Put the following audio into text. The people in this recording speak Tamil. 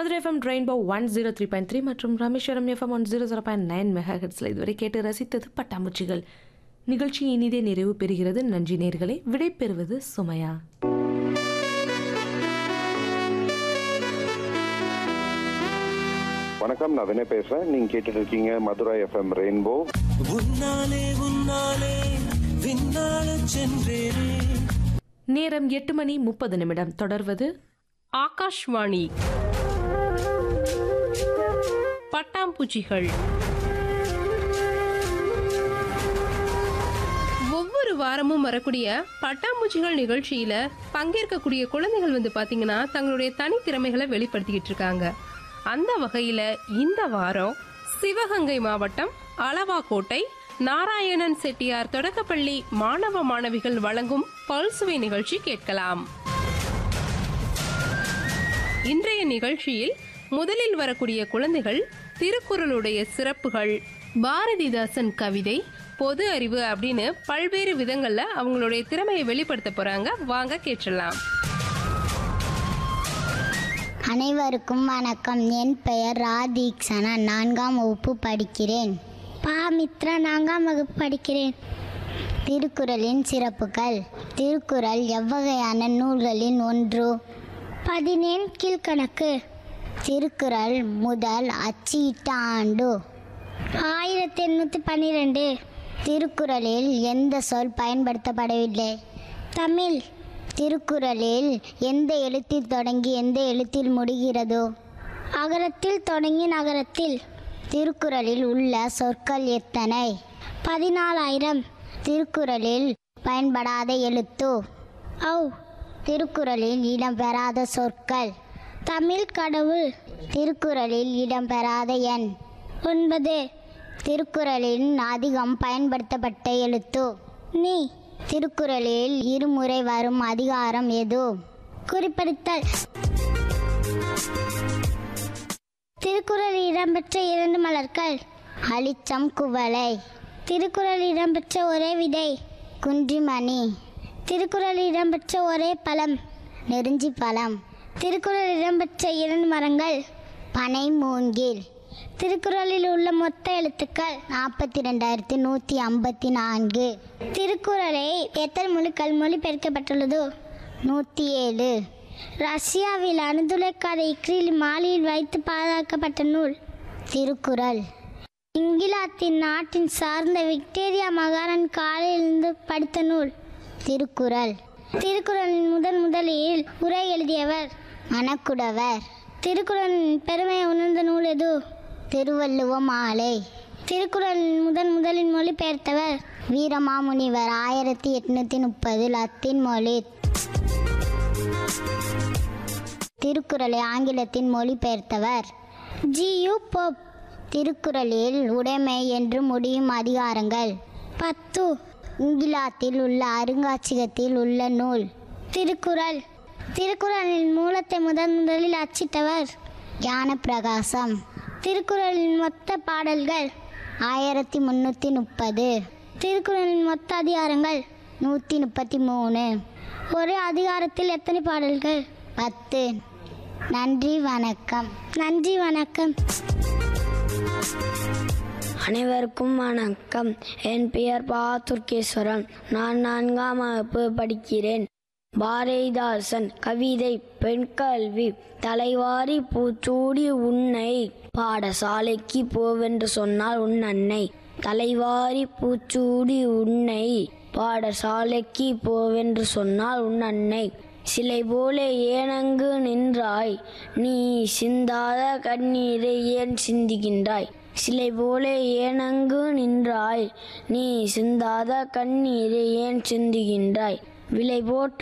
Madurai FM rainbow one zero three point three மற்றும் Rameswaram FM one zero zero point nine mega ஹெட்ஸில் இதுவரை கேட்டு ரசித்தது பட்டாம்பூச்சிகள் நிகழ்ச்சி இனிதே நிறைவு பெறுகிறது நன்றி நேர்களை விடை பெறுவது சுமையா வணக்கம் நான் வினய் பேசுறேன் நீங்க கேட்டுட்டு இருக்கீங்க மதுரை எஃப்எம் ரெயின்போ உன்னாலே உன்னாலே விண்ணால சென்றேனே நேரம் எட்டு மணி முப்பது நிமிடம் தொடர்வது ஆகாஷ்வாணி பட்டாம்பூச்சிகள் ஒவ்வொரு வாரமும் வரக்கூடிய பட்டாம்பூச்சிகள் நிகழ்ச்சியில பங்கேற்கக்கூடிய குழந்தைகள் வந்து பாத்தீங்கன்னா தங்களுடைய தனித்திறமைகளை வெளிப்படுத்திக்கிட்டு இருக்காங்க அந்த வகையில இந்த வாரம் சிவகங்கை மாவட்டம் அளவாக்கோட்டை நாராயணன் செட்டியார் தொடக்கப்பள்ளி மாணவ மாணவிகள் வழங்கும் பல்சுவை நிகழ்ச்சி கேட்கலாம் இன்றைய நிகழ்ச்சியில் முதலில் வரக்கூடிய குழந்தைகள் திருக்குறளுடைய சிறப்புகள் பாரதிதாசன் கவிதை பொது அறிவு அப்படின்னு பல்வேறு விதங்கள்ல அவங்களுடைய திறமையை வெளிப்படுத்த போறாங்க வாங்க கேட்டலாம் அனைவருக்கும் வணக்கம் என் பெயர் ராதீக்ஷனா நான்காம் வகுப்பு படிக்கிறேன் பா மித்ரா நான்காம் வகுப்பு படிக்கிறேன் திருக்குறளின் சிறப்புகள் திருக்குறள் எவ்வகையான நூல்களின் ஒன்று பதினேழு கீழ்கணக்கு திருக்குறள் முதல் அச்சிட்ட ஆண்டு ஆயிரத்தி எண்ணூற்றி பன்னிரெண்டு திருக்குறளில் எந்த சொல் பயன்படுத்தப்படவில்லை தமிழ் திருக்குறளில் எந்த எழுத்தில் தொடங்கி எந்த எழுத்தில் முடிகிறதோ அகரத்தில் தொடங்கி நகரத்தில் திருக்குறளில் உள்ள சொற்கள் எத்தனை பதினாலாயிரம் திருக்குறளில் பயன்படாத எழுத்து ஔ திருக்குறளில் இடம்பெறாத சொற்கள் தமிழ் கடவுள் திருக்குறளில் இடம்பெறாத எண் ஒன்பது திருக்குறளில் அதிகம் பயன்படுத்தப்பட்ட எழுத்து நீ திருக்குறளில் இருமுறை வரும் அதிகாரம் எது குறிப்பிடுத்தல் திருக்குறளில் இடம்பெற்ற இரண்டு மலர்கள் அலிச்சம் குவளை திருக்குறளில் இடம்பெற்ற ஒரே விதை குன்றிமணி திருக்குறளில் இடம்பெற்ற ஒரே பழம் நெருஞ்சி பழம் திருக்குறளில் இடம்பெற்ற இரண்டு மரங்கள் பனை மூங்கில் திருக்குறளில் உள்ள மொத்த எழுத்துக்கள் நாற்பத்தி ரெண்டாயிரத்தி நூற்றி ஐம்பத்தி நான்கு திருக்குறளை எத்தனை மொழிகள் மொழிபெயர்க்கப்பட்டுள்ளது நூற்றி ஏழு ரஷ்யாவில் அணுதுளைக்காத இக்ரில் மாலையில் வைத்து பாதுகாக்கப்பட்ட நூல் திருக்குறள் இங்கிலாந்தின் நாட்டின் சார்ந்த விக்டோரியா மகாராணி காலையிலிருந்து படித்த நூல் திருக்குறள் திருக்குறளின் முதன் முதலில் உரை எழுதியவர் மணக்குடவர் திருக்குறளின் பெருமையை உணர்ந்த நூல் எது திருவள்ளுவ மாலை திருக்குறளின் முதன் முதலில் மொழிபெயர்த்தவர் வீரமாமுனிவர் ஆயிரத்தி எட்நூத்தி முப்பது லத்தீன் மொழி திருக்குறளை ஆங்கிலத்தின் மொழிபெயர்த்தவர் ஜி யு போப் திருக்குறளில் உடைமை என்று முடியும் அதிகாரங்கள் பத்து இங்கிலாந்தில் உள்ள அருங்காட்சியகத்தில் உள்ள நூல் திருக்குறள் திருக்குறளின் மூலத்தை முதன் முதலில் அச்சிட்டவர் ஞான பிரகாசம் திருக்குறளின் மொத்த பாடல்கள் ஆயிரத்தி முந்நூற்றி முப்பது திருக்குறளின் மொத்த அதிகாரங்கள் நூற்றி முப்பத்தி மூணு ஒரே அதிகாரத்தில் எத்தனை பாடல்கள் பத்து நன்றி வணக்கம் நன்றி வணக்கம் அனைவருக்கும் வணக்கம் என் பெயர் பா துர்கேஸ்வரன் நான் நான்காம் வகுப்பு படிக்கிறேன் பாரதிதாசன் கவிதை பெண் கல்வி தலைவாரி பூச்சூடி உன்னை பாடசாலைக்கு போவென்று சொன்னால் உன் அன்னை தலைவாரி பூச்சூடி உன்னை பாடசாலைக்கு போவென்று சொன்னால் உன் அன்னை சிலை போல ஏனங்கு நின்றாய் நீ சிந்தாத கண்ணீரை ஏன் சிந்துகின்றாய் சிலை போல ஏனங்கு நின்றாய் நீ சிந்தாத கண்ணீரை ஏன் சிந்துகின்றாய் விலை போட்டு